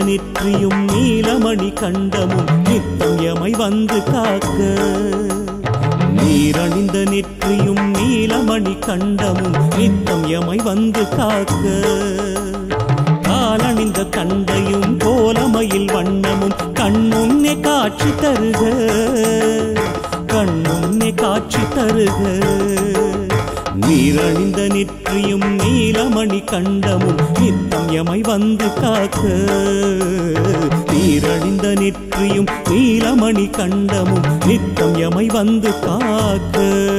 நெற்றியும் நீலமணி கண்டமும் நித்தம் எமை வந்து காக்க நீரணிந்த நெற்றியும் நீலமணி கண்டமும் நித்தம் எமை வந்து காக்க காலணிந்த கண்டையும் கோலமயில் வண்ணமும் கண்முன்னே காட்சி தருக கண்முன்னே காட்சி தருக நீரணிந்த நெற்றியும் நீலமணி கண்டமும் நித்தம் எமை வந்து காக்க நீரணிந்த நெற்றியும் நீலமணி கண்டமும் நித்தம் எமை வந்து காக்க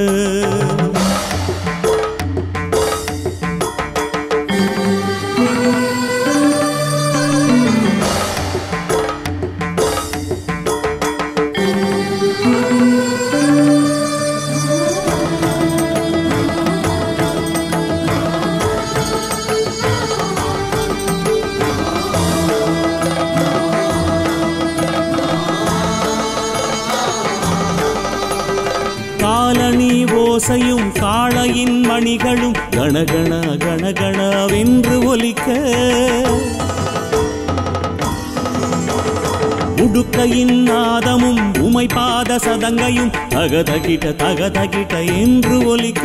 காலணி ஓசையும் காளையின் மணிகளும் கணகண கணகணவென்று ஒலிக்க உடுக்கையின் நாதமும் உமை பாத சதங்கையும் தகதகிட்ட தகதகிட்ட என்று ஒலிக்க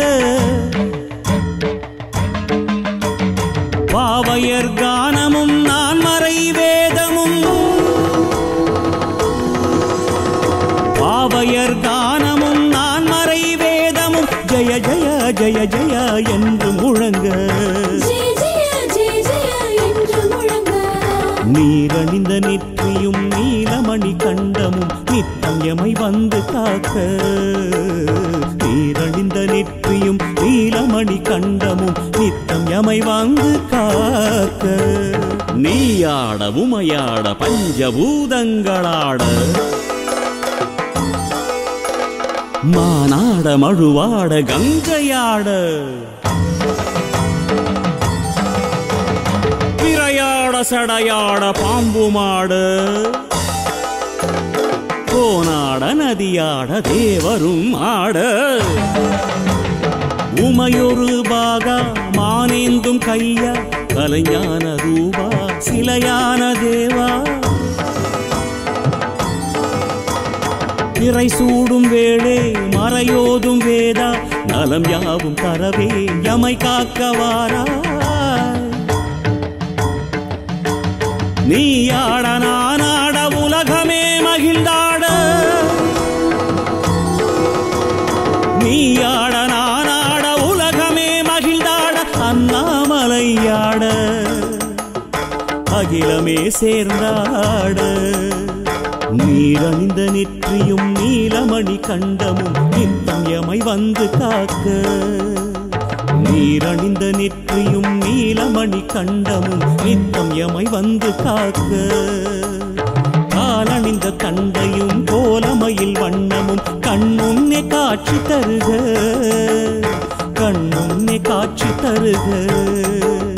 பாவையர் கானமும் நான் மறை வேதமும் பாவையர் கானமும் நான் மறை வேதமும் ஜெய ஜெய ஜெய ஜெய என்று முழங்க ஜெய ஜெய ஜெய ஜெய என்று முழங்க நீரணிந்த நெற்றியும் நீலமணி கண்டமும் நித்தம் எமை வந்து காக்க நீரணிந்த நெற்றியும் நீலமணி கண்டமும் நித்தம் எமை வந்து காக்க நீயாட உமையாட பஞ்சபூதங்களாட மானாட மழுவாட கங்கையாட விரையாட சடையாட பாம்பு மாட கோனாட நதியாட தேவரும் ஆட உமையொரு பாகா மானேந்தும் கையா கலைஞான ரூபா சிலையான தேவா திரை சூடும் வேளே மறையோதும் வேதா நலம் யாவும் தரவே யமை காக்கவாரா நீ ஆட நான் ஆட உலகமே மகிழ்ந்தாட நீ ஆட நான் ஆட உலகமே மகிழ்ந்தாட அண்ணாமலையாட அகிலமே சேர்ந்தாட நீரணிந்த நெற்றியும் நீலமணி கண்டமும் நித்தம் எமை வந்து காக்க நீரணிந்த நெற்றியும் நீலமணி கண்டமும் நித்தம் எமை வந்து காக்க காலணிந்த கண்டையும் கோலமயில் வண்ணமும் கண்முன்னே காட்சி தருக கண்முன்னே காட்சி தருக